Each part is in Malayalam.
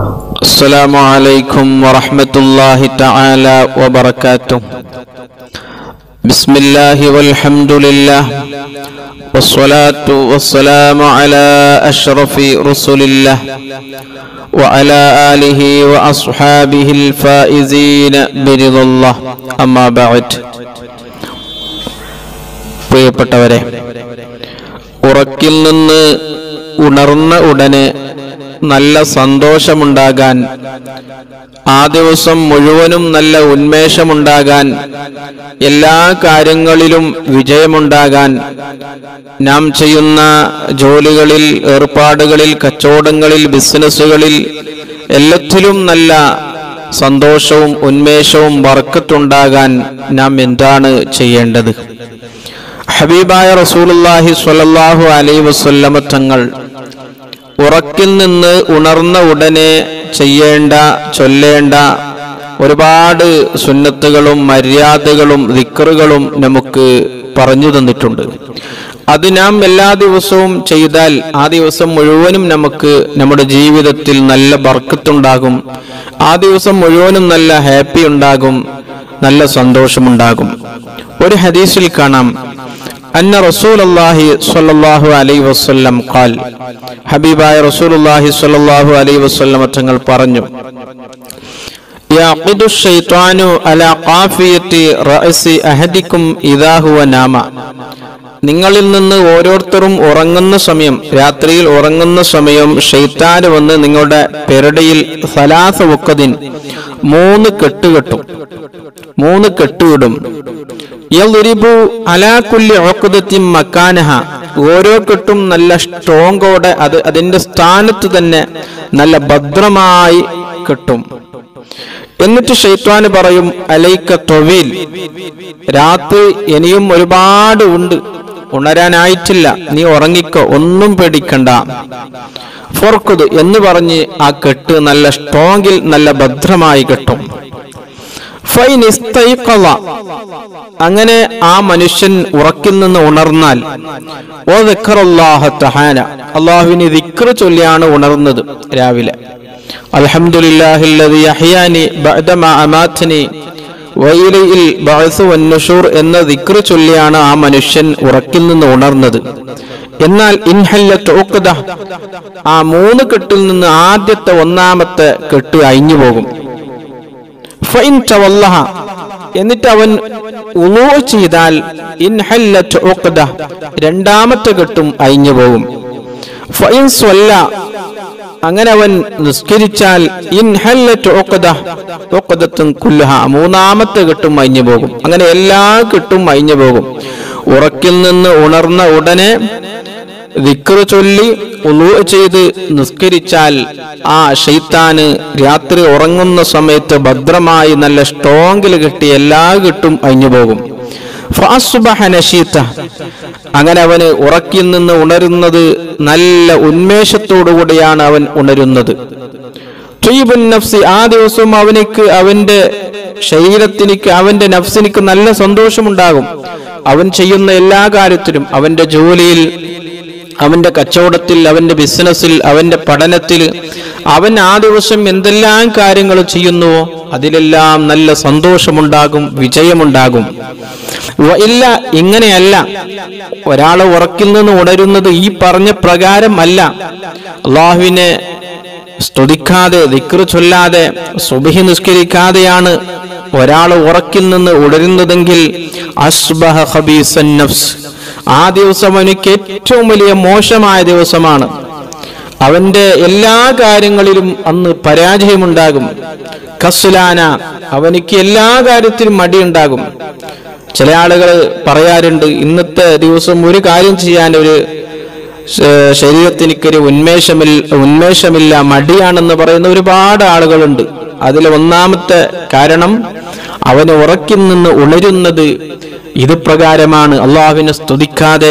السلام عليكم ورحمة الله تعالى وبركاته بسم الله والحمد لله والصلاة والسلام على أشرف رسل الله وعلى آله وأصحابه الفائزين برضا الله أما بعد പ്രിയപ്പെട്ടവരെ ഉറക്കിൽ നിന്ന് ഉണർന്ന ഉടനെ നല്ല സന്തോഷമുണ്ടാകാൻ ആ ദിവസം മുഴുവനും നല്ല ഉന്മേഷമുണ്ടാകാൻ എല്ലാ കാര്യങ്ങളിലും വിജയമുണ്ടാകാൻ നാം ചെയ്യുന്ന ജോലികളിൽ ഏർപ്പാടുകളിൽ കച്ചവടങ്ങളിൽ ബിസിനസ്സുകളിൽ എല്ലാത്തിലും നല്ല സന്തോഷവും ഉന്മേഷവും വർക്കത്തുണ്ടാകാൻ നാം എന്താണ് ചെയ്യേണ്ടത് ഹബീബായ റസൂലുള്ളാഹി സ്വല്ലല്ലാഹു അലൈഹി വസല്ലമ തങ്ങൾ ഉറക്കിൽ നിന്ന് ഉണർന്ന ഉടനെ ചെയ്യേണ്ട ചൊല്ലേണ്ട ഒരുപാട് സുന്നത്തുകളും മര്യാദകളും ദിക്കറുകളും നമുക്ക് പറഞ്ഞു തന്നിട്ടുണ്ട് അത് നാം എല്ലാ ദിവസവും ചെയ്താൽ ആ ദിവസം മുഴുവനും നമുക്ക് നമ്മുടെ ജീവിതത്തിൽ നല്ല ബർക്കത്തുണ്ടാകും ആ ദിവസം മുഴുവനും നല്ല ഹാപ്പി ഉണ്ടാകും നല്ല സന്തോഷമുണ്ടാകും ഒരു ഹദീസിൽ കാണാം അന്ന റസൂലുള്ളാഹി സ്വല്ലല്ലാഹു അലൈഹി വസല്ലം ഖാൽ ഹബീബായ റസൂലുള്ളാഹി സ്വല്ലല്ലാഹു അലൈഹി വസല്ലം തങ്ങൾ പറഞ്ഞു യഖിദു ശൈത്വാനു അലാ ഖാഫിയത്തി റഅസി അഹദിക്കും ഇദാ ഹുവ നാമ നിങ്ങളിൽ നിന്ന് ഓരോരുത്തരും ഉറങ്ങുന്ന സമയം രാത്രിയിൽ ഉറങ്ങുന്ന സമയം ഷെയ്ത്താന് വന്ന് നിങ്ങളുടെ പെരടിയിൽ സലാസ വക്കതിൻ മൂന്ന് കെട്ടുകെട്ടും മൂന്ന് കെട്ടുവിടും യദ്രിബു അലാ കുല്ലി ഉഖ്ദത്തിൻ മക്കാനഹ ഓരോ കെട്ടും നല്ല സ്ട്രോങ്ങോടെ അത് അതിന്റെ സ്ഥാനത്ത് തന്നെ നല്ല ഭദ്രമായി കെട്ടും എന്നിട്ട് ഷെയ്ത്വാന് പറയും അലൈക്ക തൊവീൽ രാത്രി ഇനിയും ഒരുപാട് ഉണ്ട് ഉണരാനായിട്ടില്ല നീ ഉറങ്ങിക്കോ ഒന്നും പേടിക്കണ്ട ഫോർക്കുത് എന്ന് പറഞ്ഞ് ആ കെട്ട് നല്ല സ്ട്രോങ്ങിൽ നല്ല ഭദ്രമായി കെട്ടും ഫൈൻ ഇസ്തൈഖള. അങ്ങനെ ആ മനുഷ്യൻ ഉറക്കിൽ നിന്ന് ഉണർന്നാൽ ഓ ദിക്റുല്ലാഹ തഹാന അള്ളാഹുവിന് ദിക്ർ ചൊല്ലിയാണ് ഉണർന്നത് രാവിലെ അൽഹംദുലില്ലാഹില്ലദി അഹ്യാനി ബഅദമാ അമാതനി വൈലയിൽ ബഅസ് വന്നുഷൂർ എന്ന ദിക്ർ ചൊല്ലിയാണ് ആ മനുഷ്യൻ ഉറക്കിൽ നിന്ന് ഉണർന്നത് എന്നാൽ ഇൻഹല്ലത്ത് ഉഖ്ദ ആ മൂന്ന് കെട്ടിൽ നിന്ന് ആദ്യത്തെ ഒന്നാമത്തെ കെട്ട് അഴിഞ്ഞു പോകും ഫൈൻ തവല്ലഹ എന്നിട്ട് അവൻ ഉളൂ ചെയ്താൽ ഇൻഹല്ലത്ത് ഉഖ്ദ രണ്ടാമത്തെ കെട്ടും അഴിഞ്ഞു പോകും ഫൈൻ സ്വല്ല അങ്ങനെ അവൻ നിസ്കരിച്ചാൽ ഇൻഹല്ലത്ത് ഉഖ്ദ ഉഖ്ദത്തുൻ കുല്ലഹ മൂന്നാമത്തെ കെട്ടും അഴിഞ്ഞു പോകും അങ്ങനെ എല്ലാ കെട്ടും അഴിഞ്ഞു പോകും ഉറക്കിൽ നിന്ന് ഉണർന്ന ഉടനെ വിക്റ് ചൊല്ലി ഉളു ചെയ്ത് നിസ്കരിച്ചാൽ ആ ഷെയ്ത്താന് രാത്രി ഉറങ്ങുന്ന സമയത്ത് ഭദ്രമായി നല്ല സ്ട്രോങ്ങിൽ കെട്ടി എല്ലാ കെട്ടും അഴിഞ്ഞു പോകും ഫഅസ്ബഹ നശീത്ത. അങ്ങനെ അവന് ഉറക്കിൽ നിന്ന് ഉണരുന്നത് നല്ല ഉന്മേഷത്തോടുകൂടിയാണ് അവൻ ഉണരുന്നത് ത്വയ്യിബുൻ നഫ്സി ആ ദിവസം അവനിക്ക് അവന്റെ ശരീരത്തിനിക്ക് അവന്റെ നഫ്സിനിക്ക് നല്ല സന്തോഷമുണ്ടാകും അവൻ ചെയ്യുന്ന എല്ലാ കാര്യത്തിലും അവന്റെ ജോലിയിൽ അവന്റെ കച്ചവടത്തിൽ അവന്റെ ബിസിനസ്സിൽ അവന്റെ പഠനത്തിൽ അവൻ ആ ദിവസം എന്തെല്ലാം കാര്യങ്ങൾ ചെയ്യുന്നുവോ അതിലെല്ലാം നല്ല സന്തോഷമുണ്ടാകും വിജയമുണ്ടാകും വ- ഇല്ല ഇങ്ങനെയല്ല ഒരാൾ ഉറക്കിൽ നിന്ന് ഉണരുന്നത് ഈ പറഞ്ഞ പ്രകാരം അല്ല അള്ളാഹുവിനെ സ്തുതിക്കാതെ ദിക്ർ ചൊല്ലാതെ സുബഹി നിസ്കരിക്കാതെയാണ് ഒരാൾ ഉറക്കിൽ നിന്ന് ഉണരുന്നതെങ്കിൽ അസ്ബഹ ഖബീസൻ നഫ്സ് ആ ദിവസം അവനിക്ക് ഏറ്റവും വലിയ മോശമായ ദിവസമാണ് അവന്റെ എല്ലാ കാര്യങ്ങളിലും അന്ന് പരാജയമുണ്ടാകും കസുലാന അവനിക്ക് എല്ലാ കാര്യത്തിലും മടിയുണ്ടാകും ചില ആളുകൾ പറയാറുണ്ട് ഇന്നത്തെ ദിവസം ഒരു കാര്യം ചെയ്യാൻ ഒരു ശ- ശരീരത്തിനിക്കൊരു ഉന്മേഷമില്ല ഉന്മേഷമില്ല മടിയാണെന്ന് പറയുന്ന ഒരുപാട് ആളുകളുണ്ട് അതിൽ ഒന്നാമത്തെ കാരണം അവന് ഉറക്കിൽ നിന്ന് ഉണരുന്നത് ഇത് പ്രകാരമാണ് അള്ളാഹുവിനെ സ്തുതിക്കാതെ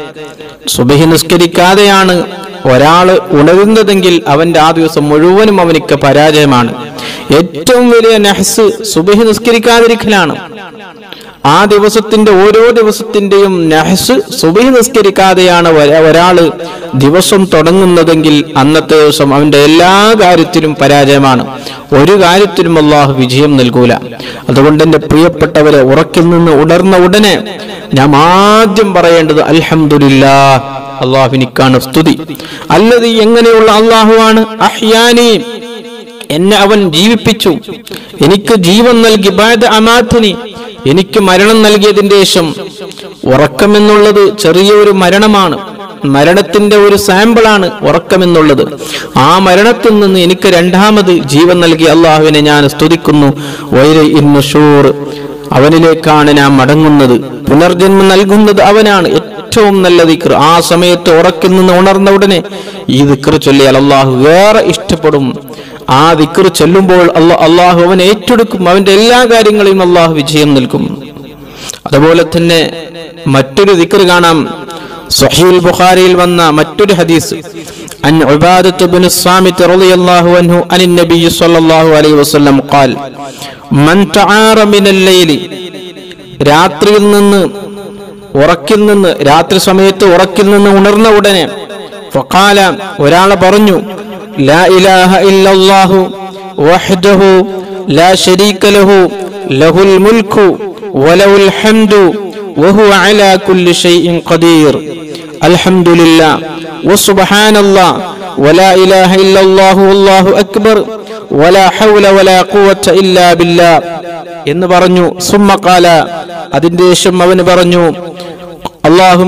സുബഹി നിസ്കരിക്കാതെയാണ് ഒരാൾ ഉണരുന്നതെങ്കിൽ അവന്റെ ആ ദിവസം മുഴുവനും അവനിക്ക് പരാജയമാണ് ഏറ്റവും വലിയ നഹസ് സുബഹി നിസ്കരിക്കാതിരിക്കലാണ് ആ ദിവസത്തിന്റെ ഓരോ ദിവസത്തിന്റെയും നഹസ് സുബഹി നിസ്കരിക്കാതെയാണ് ഒര- ഒരാള് ദിവസം തുടങ്ങുന്നതെങ്കിൽ അന്നത്തെ ദിവസം അവന്റെ എല്ലാ കാര്യത്തിലും പരാജയമാണ് ഒരു കാര്യത്തിലും അള്ളാഹു വിജയം നൽകൂല അതുകൊണ്ട് എന്റെ പ്രിയപ്പെട്ടവരെ ഉറക്കിൽ നിന്ന് ഉണർന്ന ഉടനെ ഞാൻ ആദ്യം പറയേണ്ടത് അൽഹംദുലില്ലാ അള്ളാഹുവിനിക്കാണ് സ്തുതി അല്ലത് എങ്ങനെയുള്ള അള്ളാഹുവാണ് അഹ്യാനി എന്നെ അവൻ ജീവിപ്പിച്ചു എനിക്ക് ജീവൻ നൽകി ബാദ അമാഥനി എനിക്ക് മരണം നൽകിയതിന്റെ ശേഷം ഉറക്കമെന്നുള്ളത് ചെറിയൊരു മരണമാണ് മരണത്തിന്റെ ഒരു സാമ്പിളാണ് ഉറക്കമെന്നുള്ളത് ആ മരണത്തിൽ നിന്ന് എനിക്ക് രണ്ടാമത് ജീവൻ നൽകിയ അള്ളാഹുവിനെ ഞാൻ സ്തുതിക്കുന്നു വൈര ഇന്നുഷൂർ അവനിലേക്കാണ് ഞാൻ മടങ്ങുന്നത് പുനർജന്മം നൽകുന്നത് അവനാണ് ഏറ്റവും നല്ല ദിക്ർ ആ സമയത്ത് ഉറക്കിൽ നിന്ന് ഉണർന്ന ഉടനെ ഈ ദിക്ർ ചൊല്ലിയാൽ അള്ളാഹു ഏറെ ഇഷ്ടപ്പെടും ആ ദിക്ർ ചൊല്ലുമ്പോൾ അല്ല അള്ളാഹു അവൻ ഏറ്റെടുക്കും അവന്റെ എല്ലാ കാര്യങ്ങളെയും അള്ളാഹു വിജയം നൽകും അതുപോലെ തന്നെ മറ്റൊരു ദിക്ർ കാണാം സഹീൽ ബുഖാരിയിൽ വന്ന മറ്റൊരു ഹദീസ് عن عبادة بن الصامت رضي الله عنه عن النبي صلى الله عليه وسلم قال من تعار من الليل രാത്രിയിൽ നിന്ന് ഉറക്കിൽ നിന്ന് രാത്രി സമയത്ത് ഉറക്കിൽ നിന്ന് ഉണർന്ന ഉടനെ ഫഖാല ഒരാളെ പറഞ്ഞു ലാ ഇലാഹ ഇല്ലല്ലാഹു വഹ്ദഹു ലാ ശരീക ലഹു ലഹുൽ മുൽക്കു വലഹുൽ ഹംദു വഹുവ അലാ കുല്ലി ഷൈഇൻ ഖദീർ അൽഹംദുലില്ലാ വസുബ്ഹാനല്ലാഹ് ولا إله إلا الله والله أكبر ولا حول ولا قوة إلا بالله എന്ന് പറഞ്ഞു സുമ്മക്കാല അതിന്റെ ശേഷം അവന് പറഞ്ഞു അള്ളാഹു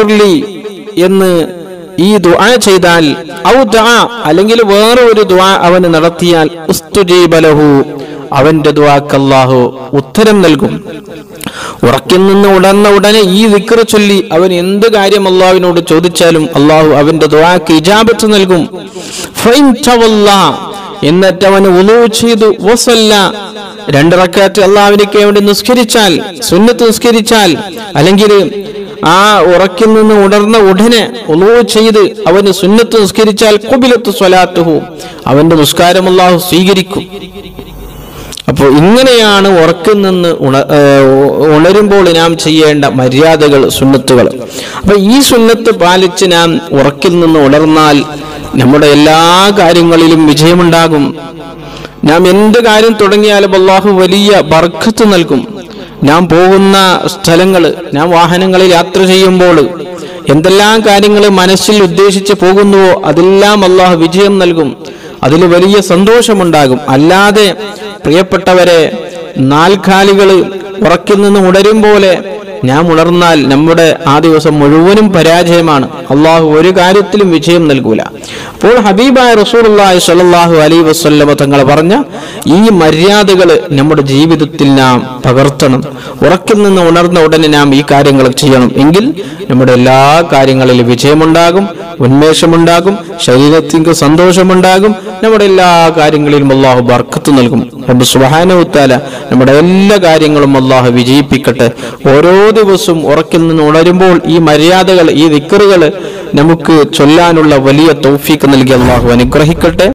എന്ന് ഈ ദുആ ചെയ്താൽ ഔ ദുആ അല്ലെങ്കിൽ വേറെ ഒരു ദുആ അവന് നടത്തിയാൽ ഉസ്തുജീബ ലഹു അവന്റെ ദുആക്ക് അല്ലാഹു ഉത്തരം നൽകും ഉറക്കിൽ നിന്ന് ഉണർന്ന ഉടനെ ഈ വിക്ര ചൊല്ലി അവൻ എന്ത് കാര്യം അള്ളാഹുവിനോട് ചോദിച്ചാലും അള്ളാഹു അവന്റെ ദുആക്ക് ഇജാബത്ത് നൽകും ഫൈൻ തവല്ലാ എന്നിട്ട് അവന് ഉളു ചെയ്തു വസല്ല രണ്ട് റക്കാറ്റ് അള്ളാഹുവിനേക്ക് വേണ്ടി നിസ്കരിച്ചാൽ സുന്നത്ത് നിസ്കരിച്ചാൽ അല്ലെങ്കിൽ ആ ഉറക്കിൽ നിന്ന് ഉണർന്ന ഉടനെ ഉളു ചെയ്ത് അവന് സുന്നത്ത് നിസ്കരിച്ചാൽ കുബിലത്ത് സ്വലാത്തുഹു അവന്റെ നിസ്കാരം അള്ളാഹു സ്വീകരിക്കും അപ്പോൾ ഇങ്ങനെയാണ് ഉറക്കിൽ നിന്ന് ഉണ ഏർ ഉണരുമ്പോൾ നാം ചെയ്യേണ്ട മര്യാദകൾ സുന്നത്തുകൾ അപ്പൊ ഈ സുന്നത്ത് പാലിച്ച് നാം ഉറക്കിൽ നിന്ന് ഉണർന്നാൽ നമ്മുടെ എല്ലാ കാര്യങ്ങളിലും വിജയമുണ്ടാകും നാം എന്ത് കാര്യം തുടങ്ങിയാലും അള്ളാഹു വലിയ ബർക്കത്ത് നൽകും നാം പോകുന്ന സ്ഥലങ്ങൾ നാം വാഹനങ്ങളിൽ യാത്ര ചെയ്യുമ്പോൾ എന്തെല്ലാം കാര്യങ്ങൾ മനസ്സിൽ ഉദ്ദേശിച്ച് പോകുന്നുവോ അതെല്ലാം അള്ളാഹു വിജയം നൽകും അതിൽ വലിയ സന്തോഷമുണ്ടാകും അല്ലാതെ പ്രിയപ്പെട്ടവരെ നാൽക്കാലികൾ ഉറക്കിൽ നിന്ന് ഉണരും പോലെ ഞാൻ ഉണർന്നാൽ നമ്മുടെ ആ ദിവസം മുഴുവനും പരാജയമാണ് അള്ളാഹു ഒരു കാര്യത്തിലും വിജയം നൽകൂല അപ്പോൾ ഹബീബായ റസൂലുള്ളാഹി സ്വല്ലല്ലാഹു അലൈഹി വസല്ലമ തങ്ങൾ പറഞ്ഞ ഈ മര്യാദകൾ നമ്മുടെ ജീവിതത്തിൽ നാം പകർത്തണം ഉറക്കിൽ നിന്ന് ഉണർന്ന ഉടനെ നാം ഈ കാര്യങ്ങൾ ചെയ്യണം എങ്കിൽ നമ്മുടെ എല്ലാ കാര്യങ്ങളിലും വിജയമുണ്ടാകും ഉന്മേഷമുണ്ടാകും ശരീരത്തിന് സന്തോഷമുണ്ടാകും നമ്മുടെ എല്ലാ കാര്യങ്ങളിലും അള്ളാഹു ബർക്കത്ത് നൽകും റബ്ബ് സുബ്ഹാനഹു തആല നമ്മുടെ എല്ലാ കാര്യങ്ങളും അള്ളാഹു വിജയിപ്പിക്കട്ടെ ഓരോ ദിവസവും ഉറക്കിൽ നിന്ന് ഉണരുമ്പോൾ ഈ മര്യാദകൾ ഈ ദിക്കറുകൾ നമുക്ക് ചൊല്ലാനുള്ള വലിയ തൗഫീക്ക് നൽകി അള്ളാഹു അനുഗ്രഹിക്കട്ടെ